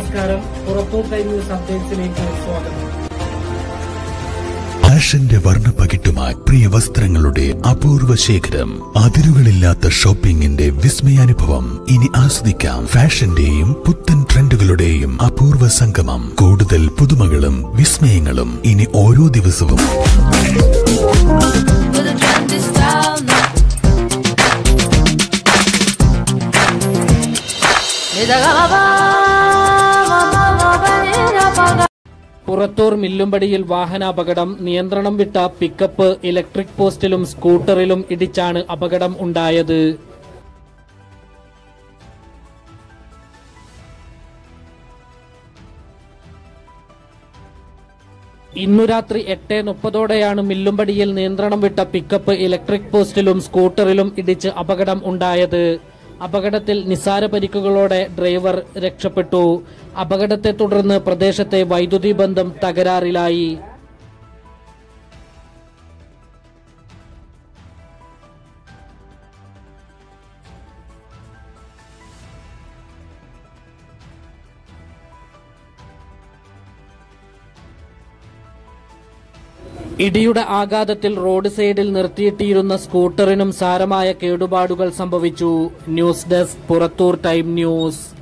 നമസ്കാരം Purathur time news അപ്ഡേറ്റ്സിലേക്ക് സ്വാഗതം ഫാഷന്റെ വർണ്ണപ്പകിട്ടുമായി പ്രിയ വസ്ത്രങ്ങളുടെ അപൂർവ ശേഖരം അതിരുകളില്ലാത്ത ഷോപ്പിംഗിന്റെ വിസ്മയാനുഭവം ഇനി ആസ്വദിക്കാം ഫാഷന്റെയും പുത്തൻ ട്രെൻഡുകളുടെയും അപൂർവ സംഗമം കൂടുതൽ പുതുമകളും വിസ്മയങ്ങളും ഇനി ഓരോ ദിവസവും with a trendy style now. Purathur മില്ലുംപടിയിൽ വാഹനാപകടം നിയന്ത്രണം വിട്ട പിക്കപ്പ് ഇലക്ട്രിക് പോസ്റ്റിലും സ്കൂട്ടറിലും ഇടിച്ചാണ് അപകടം ഉണ്ടായത് ഇന്നു രാത്രി എട്ട് മുപ്പതോടെയാണ് മില്ലുംപടിയിൽ നിയന്ത്രണം വിട്ട പിക്കപ്പ് ഇലക്ട്രിക് പോസ്റ്റിലും സ്കൂട്ടറിലും ഇടിച്ച് അപകടം ഉണ്ടായത് അപകടത്തിൽ നിസാര പരിക്കുകളോടെ ഡ്രൈവർ രക്ഷപ്പെട്ടു അപകടത്തെ തുടർന്ന് പ്രദേശത്തെ വൈദ്യുതി ബന്ധം തകരാറിലായി ഇടിയുടെ ആഘാതത്തിൽ റോഡ് സൈഡിൽ നിർത്തിയിട്ടിരുന്ന സ്കൂട്ടറിനും സാരമായ കേടുപാടുകൾ സംഭവിച്ചു news desk Purathur time news